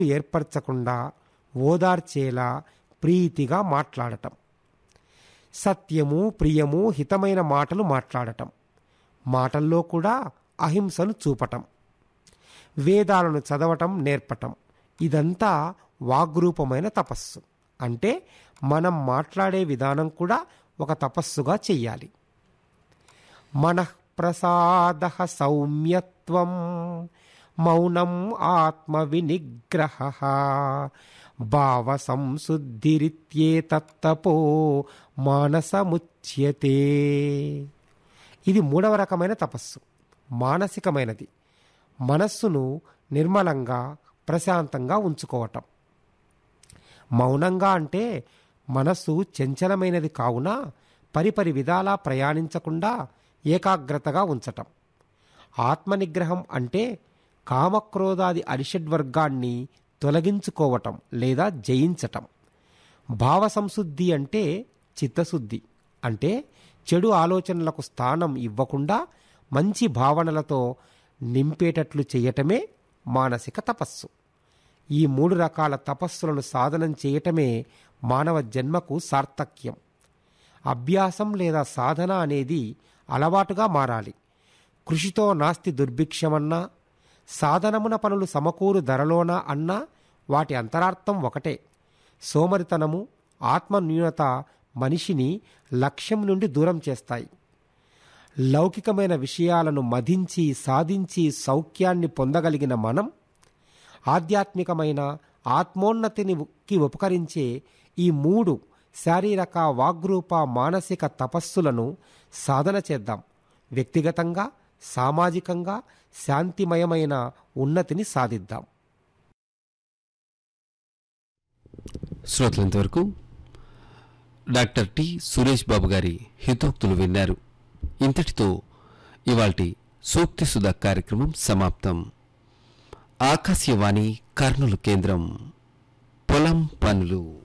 ఏర్పరచకుండా ఓదార్చేలా ప్రీతిగా మాట్లాడటం సత్యము ప్రియము హితమైన మాటలు మాట్లాడటం మాటల్లో కూడా అహింసను చూపటం వేదాలను చదవటం నేర్పటం ఇదంతా వాగ్రూపమైన తపస్సు అంటే మనం మాట్లాడే విధానం కూడా ఒక తపస్సుగా చెయ్యాలి మనఃప్రసాద సౌమ్యత్వం మౌనం ఆత్మ వినిగ్రహ భావ సంశుద్ధిరిత్యేతత్తపో మానసముచ్యతే ఇది మూడవ రకమైన తపస్సు మానసికమైనది మనస్సును నిర్మలంగా ప్రశాంతంగా ఉంచుకోవటం మౌనంగా అంటే మనస్సు చంచలమైనది కావున పరిపరి విధాలా ప్రయాణించకుండా ఏకాగ్రతగా ఉంచటం ఆత్మనిగ్రహం అంటే కామక్రోధాది అరిషడ్వర్గాన్ని తొలగించుకోవటం లేదా జయించటం భావ సంశుద్ధి అంటే చిత్తశుద్ధి అంటే చెడు ఆలోచనలకు స్థానం ఇవ్వకుండా మంచి భావనలతో నింపేటట్లు చేయటమే మానసిక తపస్సు ఈ మూడు రకాల తపస్సులను సాధనం చేయటమే మానవ జన్మకు సార్థక్యం అభ్యాసం లేదా సాధన అనేది అలవాటుగా మారాలి కృషితో నాస్తి దుర్భిక్షమన్నా సాధనమున పనులు సమకూరు ధరలోనా అన్నా వాటి అంతరార్థం ఒకటే సోమరితనము ఆత్మన్యూనత మనిషిని లక్ష్యం నుండి దూరం చేస్తాయి లౌకికమైన విషయాలను మదించి సాధించి సౌఖ్యాన్ని పొందగలిగిన మనం ఆధ్యాత్మికమైన ఆత్మోన్నతికి ఉపకరించే ఈ మూడు శారీరక వాగ్రూప మానసిక తపస్సులను సాధన చేద్దాం వ్యక్తిగతంగా సామాజికంగా శాంతిమయమైన ఉన్నతిని సాధిద్దాం శ్రోతలంతవరకు డాక్టర్ టి సురేష్ బాబు గారి హితోక్తులు విన్నారు ఇంతటితో ఇవాల్టి సూక్తి సుధ కార్యక్రమం సమాప్తం ఆకాశవాణి కర్నూలు కేంద్రం పొలం పనులు